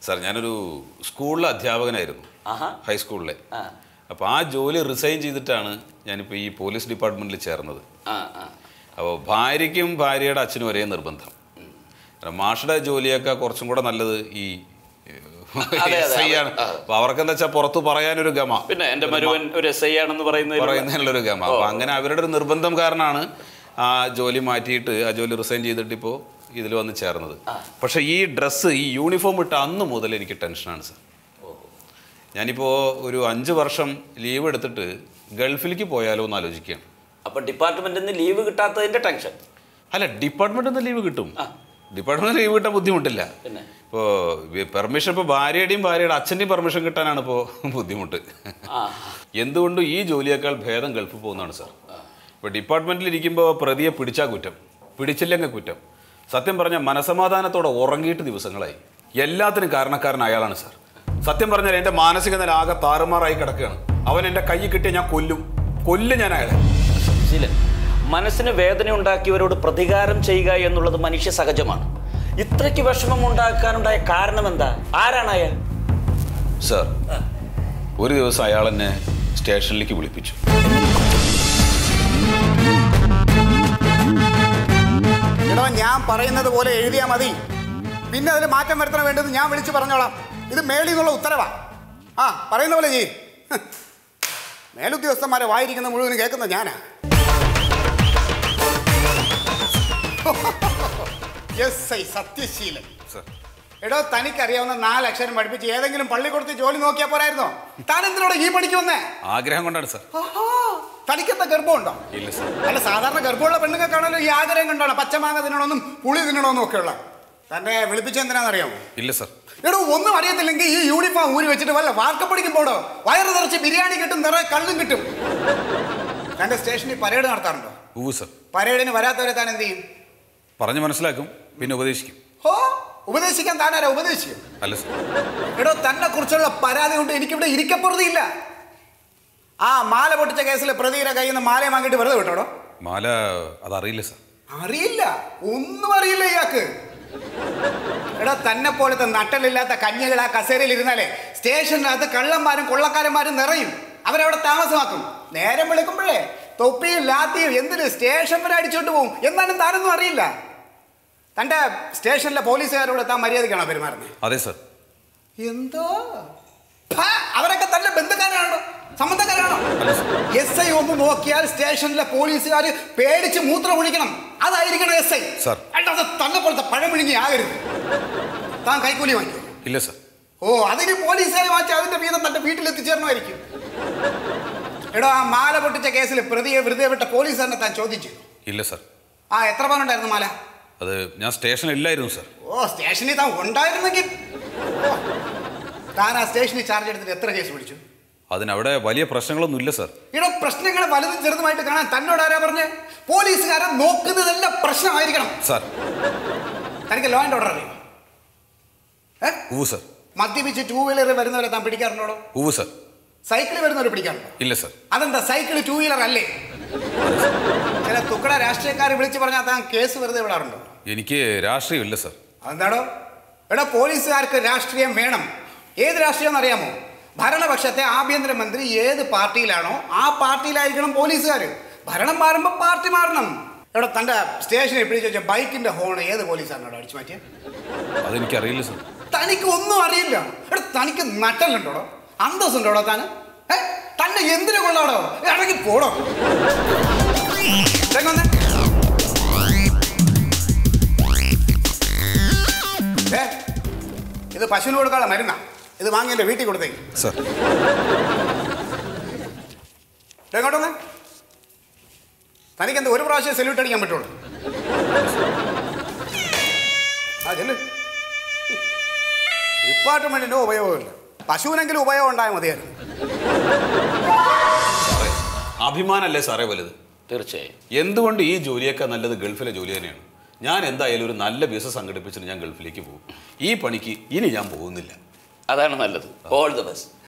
Sir ഞാനൊരു സ്കൂളിലെ അധ്യാപകനായിരുന്നു ആഹാ ഹൈസ്കൂളിലെ ആ അപ്പോൾ ആ ജോലി റിസൈൻ ചെയ്തിട്ടാണ് ഞാനിപ്പോൾ ഈ പോലീസ് ഡിപ്പാർട്ട്മെൻറ്റിൽ ചേർന്നത് ആ ആ അപ്പോൾ ഭാര്യയ്ക്കും ഭാര്യയുടെ അച്ഛനും ഒരേ നിർബന്ധം കാരണം മാഷുടെ ജോലിയൊക്കെ കുറച്ചും കൂടെ നല്ലത് ഈ അതെ, അതെ, എസ് ഐ ആണ് അതെ. അപ്പോൾ അവർക്കെന്താ വെച്ചാൽ പുറത്ത് പറയാനൊരു ഗമ പിന്നെ എന്റെ മരുവൻ ഒരു എസ് ഐ ആണെന്ന് പറയുന്നത് പറയുന്നതിനുള്ളൊരു ഗമ അപ്പോൾ അങ്ങനെ അവരുടെ ഒരു നിർബന്ധം കാരണമാണ് ആ ജോലി മാറ്റിയിട്ട് ആ ജോലി റിസൈൻ ചെയ്തിട്ട് ഇപ്പോൾ ഇതിൽ വന്ന് ചേർന്നത് പക്ഷേ ഈ ഡ്രസ്സ് ഈ യൂണിഫോം ഇട്ട അന്ന് മുതൽ എനിക്ക് ടെൻഷനാണ് സാർ ഞാനിപ്പോൾ ഒരു അഞ്ച് വർഷം ലീവ് എടുത്തിട്ട് ഗൾഫിലേക്ക് പോയാലോ എന്ന് ആലോചിക്കുകയാണ് അപ്പൊ ഡിപ്പാർട്ട്മെന്റിൽ നിന്ന് ലീവ് കിട്ടാത്തതിന്റെ ടെൻഷൻ അല്ല ഡിപ്പാർട്ട്മെൻറ്റിൽ നിന്ന് ലീവ് കിട്ടും ആ. ഡിപ്പാർട്ട്മെൻറ്റ് ലീവ് കിട്ടാൻ ബുദ്ധിമുട്ടില്ല പിന്നെ ഇപ്പോൾ പെർമിഷൻ ഇപ്പോൾ ഭാര്യയുടെയും ഭാര്യയുടെ അച്ഛൻ്റെയും പെർമിഷൻ കിട്ടാനാണ് ഇപ്പോൾ ബുദ്ധിമുട്ട് ആ എന്തുകൊണ്ടും ഈ ജോലിയേക്കാൾ ഭേദം ഗൾഫിൽ പോകുന്നതാണ് സാർ ഇപ്പോൾ ഡിപ്പാർട്ട്മെൻറ്റിൽ ഇരിക്കുമ്പോൾ പ്രതിയെ പിടിച്ചാൽ കുറ്റം പിടിച്ചില്ലെങ്കിൽ കുറ്റം സത്യം പറഞ്ഞാൽ മനസമാധാനത്തോടെ ഉറങ്ങിയിട്ട് ദിവസങ്ങളായി എല്ലാത്തിനും കാരണക്കാരൻ അയാളാണ് സാർ സത്യം പറഞ്ഞാൽ എൻ്റെ മാനസിക നില ആകെ താറുമാറായി കിടക്കുകയാണ് അവൻ എൻ്റെ കൈ കിട്ടിയ ഞാൻ കൊല്ലും കൊല്ലും ഞാൻ അയാളെ ശീലൻ മനസ്സിന് വേദന ഉണ്ടാക്കിയവരോട് പ്രതികാരം ചെയ്യുക എന്നുള്ളത് മനുഷ്യ സഹജമാണ് ഇത്രയ്ക്ക് വിഷമം ഉണ്ടാക്കാനുണ്ടായ കാരണം എന്താ ആരാണ് അയാൾ സാർ ഒരു ദിവസം അയാൾ എന്നെ സ്റ്റേഷനിലേക്ക് വിളിപ്പിച്ചു എടോ ഞാൻ പറയുന്നത് പോലെ എഴുതിയാൽ മതി പിന്നെ അതിൽ മാറ്റം വരുത്തണം വേണ്ടത് ഞാൻ വിളിച്ചു പറഞ്ഞോളാം ഇത് മേളിൽ നിന്നുള്ള ഉത്തരവാ ആ പറയുന്ന പോലെ ചെയ് മേലുദ്യോഗസ്ഥന്മാരെ വായിരിക്കുന്ന മുഴുവൻ കേൾക്കുന്ന ഞാനാ എസ് ഐ സത്യശീലൻ സാർ എടോ തനിക്കറിയാവുന്ന നാലക്ഷരം പഠിപ്പിച്ച് ഏതെങ്കിലും പള്ളിക്കൂടത്തിൽ ജോലി നോക്കിയാൽ പോരായിരുന്നോ താൻ എന്തിനോട് ഈ പണിക്ക് വന്നേ ആഗ്രഹം കൊണ്ടാണ് സാർ ആഹാ, തനിക്കെന്താ ഗർഭമുണ്ടോ ഇല്ല സാർ അല്ല സാധാരണ ഗർഭമുള്ള പെണ്ണുങ്ങൾക്കാണല്ലോ ഈ ആഗ്രഹം കണ്ടാണ് പച്ചമാങ്ങ തിന്നണമെന്നും പുളി തിന്നണമെന്നും ഒക്കെ ഉള്ള തന്നെ വിളിപ്പിച്ചെന്തിനാണെന്നറിയാമോ ഇല്ല സാർ എടോ ഒന്നും അറിയത്തില്ലെങ്കിൽ ഈ യൂണിഫോം ഊരി വെച്ചിട്ട് വല്ല വാർക്കപ്പടിക്കും പോടോ വയറ് നിറച്ച് ബിരിയാണി കിട്ടും നിറയെ കള്ളും കിട്ടും തന്റെ സ്റ്റേഷനിൽ പരേഡ് നടത്താറുണ്ടോ ഊ സാർ പരേഡിന് വരാത്തവരെ താൻ എന്ത് ചെയ്യും പറഞ്ഞ് മനസ്സിലാക്കും പിന്നെ ഉപദേശിക്കും ഹോ ഉപദേശിക്കാൻ താനാരാ ഉപദേശിക്കും അല്ല സാർ എടോ തന്നെ കുറിച്ചുള്ള പരാതി കൊണ്ട് എനിക്കിവിടെ ഇരിക്കപ്പുറതിയില്ല ആ മാല പൊട്ടിച്ച കേസിലെ പ്രതിയുടെ കയ്യിൽ നിന്ന് മാലയെ വാങ്ങിയിട്ട് വെറുതെ വിട്ടോടോ മാല അതറിയില്ല സാർ അറിയില്ല ഒന്നും അറിയില്ല ഇയാൾക്ക് എടാ തന്നെ പോലത്തെ നട്ടലില്ലാത്ത കഞ്ഞികൾ ആ കസേരയിൽ ഇരുന്നാലേ സ്റ്റേഷനകത്ത് കള്ളന്മാരും കൊള്ളക്കാരന്മാരും നിറയും അവരവിടെ താമസമാക്കും നേരം വിളിക്കുമ്പോഴേ തൊപ്പിയും ലാത്തിയും എന്തിന് സ്റ്റേഷൻ വരെ അടിച്ചോണ്ട് പോകും എന്നാലും താനൊന്നും അറിയില്ല തൻ്റെ സ്റ്റേഷനിലെ പോലീസുകാരോട് താൻ മര്യാദയ്ക്കാണോ പെരുമാറുന്നത് അതെ സാർ എന്തോ ഫ, അവരൊക്കെ തന്നെ ബന്ധുക്കാരാണോ സംബന്ധക്കാരാണോ എസ് ഐ ഒന്ന് നോക്കിയാൽ സ്റ്റേഷനിലെ പോലീസുകാർ പേടിച്ച് മൂത്രം ഒഴിക്കണം അതായിരിക്കണം എസ് ഐ Sir. അല്ലാതെ തന്നെ പോലത്തെ പഴമിഴുങ്ങി ആകരുത് താൻ കൈക്കൂലി വാങ്ങിക്കും ഇല്ല സാർ ഓ അതിന് പോലീസുകാരെ മാറ്റി അതിന്റെ വീതം തന്റെ വീട്ടിൽ എത്തിച്ചേരണമായിരിക്കും എടോ ആ മാല പൊട്ടിച്ച കേസിൽ പ്രതിയെ വെറുതെ വിട്ട പോലീസുകാരനെ താൻ ചോദിച്ചു ഇല്ല സാർ ആ എത്ര പവനുണ്ടായിരുന്നു മാല അത് ഞാൻ സ്റ്റേഷനിൽ ഇല്ലായിരുന്നു സാർ ഓ സ്റ്റേഷനിൽ താൻ ഉണ്ടായിരുന്നെങ്കിൽ ഓ, താൻ ആ സ്റ്റേഷനിൽ ചാർജ് എടുത്തിട്ട് എത്ര കേസ് പിടിച്ചു അതിനവിടെ വലിയ പ്രശ്നങ്ങളൊന്നും ഇല്ല സാർ ഇവിടെ പ്രശ്നങ്ങളെ വലുതും ചെറുതുമായിട്ട് കാണാൻ തന്നോട് ആരാ പറഞ്ഞ് പോലീസുകാരെ നോക്കുന്നതെല്ലാം പ്രശ്നമായിരിക്കണം സാർ തനിക്ക് ലോ ആൻഡ് ഓർഡർ അറിയാം ഏ ഊ സാർ മദ്യപിച്ച് ടൂ വീലറിൽ വരുന്നവരെ താൻ പിടിക്കാറുണ്ടോ ഊ സാർ സൈക്കിളിൽ വരുന്നവരെ പിടിക്കാറുണ്ടോ ഇല്ല സാർ അതെന്താ സൈക്കിൾ ടൂ വീലർ അല്ലേ ചില തുക്കട രാഷ്ട്രീയക്കാരെ വിളിച്ച് പറഞ്ഞാൽ താൻ കേസ് വെറുതെ വിടാറുണ്ടോ എനിക്ക് രാഷ്ട്രീയം ഇല്ല സാർ അതെന്താടോ എടാ പോലീസുകാർക്ക് രാഷ്ട്രീയം വേണം ഏത് രാഷ്ട്രീയം അറിയാമോ ഭരണപക്ഷത്തെ ആഭ്യന്തരമന്ത്രി ഏത് പാർട്ടിയിലാണോ ആ പാർട്ടിയിലായിരിക്കണം പോലീസുകാർ ഭരണം മാറുമ്പോൾ പാർട്ടി മാറണം എടാ തൻ്റെ സ്റ്റേഷനിൽ പിടിച്ച് വെച്ച ബൈക്കിന്റെ ഹോൺ ഏത് പോലീസാണോ അടിച്ചു മാറ്റിയ അതെനിക്കറിയില്ല സാർ തനിക്ക് തനിക്ക് ഒന്നും അറിയില്ല എടാ തനിക്ക് നട്ടലുണ്ടോടോ അന്തസ്സുണ്ടോടോ താൻ ഏ തന്നെ എന്തിനു കൊള്ളാടോ ഇറങ്ങി പോടോ ഇറങ്ങ് വന്നേ. ഏ, ഇത് പശുവിന് കൊടുക്കാനുള്ള മരുന്നാ ഇത് വാങ്ങി എൻ്റെ വീട്ടിൽ കൊടുത്തേക്ക് സാർ ദേ ഇങ്ങോട്ട് വന്നേ തനിക്ക് എന്താ ഒരു പ്രാവശ്യം സെല്യൂട്ട് അടിക്കാൻ പറ്റുള്ളൂ ആ ചെല്ലു ഡിപ്പാർട്ട്മെന്റിന്റെ ഉപയോഗമില്ല പശുവിനെങ്കിലും ഉപയോഗം ഉണ്ടായാൽ മതിയായിരുന്നു സാറേ അഭിമാനമല്ലേ സാറേ വലുത് തീർച്ചയായും എന്തുകൊണ്ട് ഈ ജോലിയേക്കാൾ നല്ലത് ഗൾഫിലെ ജോലി തന്നെയാണ് ഞാൻ എന്തായാലും ഒരു നല്ല ബിസിനസ് സംഘടിപ്പിച്ചിട്ട് ഞാൻ ഗൾഫിലേക്ക് പോകും ഈ പണിക്ക് ഇനി ഞാൻ പോകുന്നില്ല അതാണ് നല്ലത് ഓൾ ദ ബെസ്റ്റ്